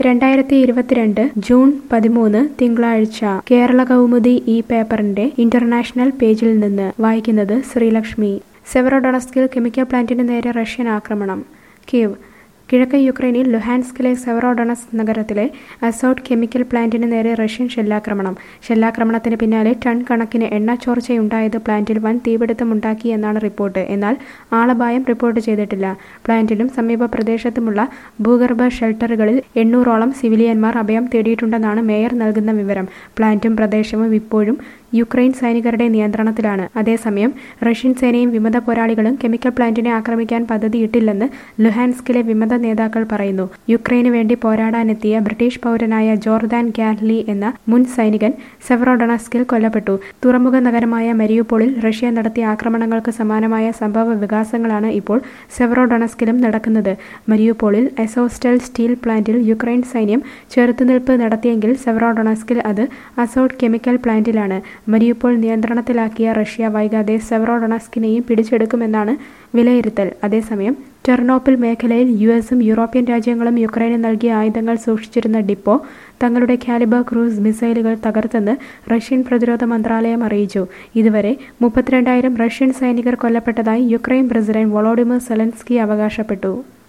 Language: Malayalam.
രണ്ടായിരത്തി ഇരുപത്തിരണ്ട് ജൂൺ പതിമൂന്ന് തിങ്കളാഴ്ച കേരള കൗമുദി ഈ പേപ്പറിന്റെ ഇന്റർനാഷണൽ പേജിൽ നിന്ന് വായിക്കുന്നത് ശ്രീലക്ഷ്മി സെവറോഡൊണസ്കിൽ കെമിക്കൽ പ്ലാന്റിന് നേരെ റഷ്യൻ ആക്രമണം കീവ് കിഴക്കൻ യുക്രൈനിൽ ലുഹാൻസ്കിലെ സെവറോഡൊണസ് നഗരത്തിലെ അസോട്ട് കെമിക്കൽ പ്ലാന്റിന് നേരെ റഷ്യൻ ഷെല്ലാക്രമണം ഷെല്ലാക്രമണത്തിന് പിന്നാലെ ടൺ കണക്കിന് എണ്ണ ചോർച്ചയുണ്ടായത് പ്ലാന്റിൽ വൻ തീപിടുത്തമുണ്ടാക്കി എന്നാണ് റിപ്പോർട്ട് എന്നാൽ ആളപായം റിപ്പോർട്ട് ചെയ്തിട്ടില്ല പ്ലാന്റിലും സമീപ പ്രദേശത്തുമുള്ള ഭൂഗർഭ ഷെൽട്ടറുകളിൽ എണ്ണൂറോളം സിവിലിയന്മാർ അഭയം തേടിയിട്ടുണ്ടെന്നാണ് മേയർ നൽകുന്ന വിവരം പ്ലാന്റും പ്രദേശവും ഇപ്പോഴും യുക്രൈൻ സൈനികരുടെ നിയന്ത്രണത്തിലാണ് അതേസമയം റഷ്യൻ സേനയും വിമത പോരാളികളും കെമിക്കൽ പ്ലാന്റിനെ ആക്രമിക്കാൻ പദ്ധതിയിട്ടില്ലെന്ന് ലുഹാൻസ്കിലെ വിമത നേതാക്കൾ പറയുന്നു യുക്രൈന് വേണ്ടി പോരാടാനെത്തിയ ബ്രിട്ടീഷ് പൗരനായ ജോർദാൻ ഗാറ്റ്ലി എന്ന മുൻ സൈനികൻ സെവറോഡണസ്കിൽ കൊല്ലപ്പെട്ടു തുറമുഖ നഗരമായ മരിയുപോളിൽ റഷ്യ നടത്തിയ ആക്രമണങ്ങൾക്ക് സമാനമായ സംഭവ വികാസങ്ങളാണ് ഇപ്പോൾ സെവറോഡൊണസ്കിലും നടക്കുന്നത് മരിയുപോളിൽ എസോസ്റ്റൽ സ്റ്റീൽ പ്ലാന്റിൽ യുക്രൈൻ സൈന്യം ചെറുത്തുനിൽപ്പ് നടത്തിയെങ്കിൽ സെവറോഡൊണസ്കിൽ അത് അസോട്ട് കെമിക്കൽ പ്ലാന്റിലാണ് മരിയുപോൾ നിയന്ത്രണത്തിലാക്കിയ റഷ്യ വൈകാതെ സെവറോഡൊണസ്കിനെയും പിടിച്ചെടുക്കുമെന്നാണ് വിലയിരുത്തൽ അതേസമയം ടെർണോപ്പിൽ മേഖലയിൽ യു എസും യൂറോപ്യൻ രാജ്യങ്ങളും യുക്രൈന് നൽകിയ ആയുധങ്ങൾ സൂക്ഷിച്ചിരുന്ന ഡിപ്പോ തങ്ങളുടെ കാലിബർ ക്രൂസ് മിസൈലുകൾ തകർത്തെന്ന് റഷ്യൻ പ്രതിരോധ മന്ത്രാലയം അറിയിച്ചു ഇതുവരെ മുപ്പത്തിരണ്ടായിരം റഷ്യൻ സൈനികർ കൊല്ലപ്പെട്ടതായി യുക്രൈൻ പ്രസിഡന്റ് വൊളോഡിമർ സെലൻസ്കി അവകാശപ്പെട്ടു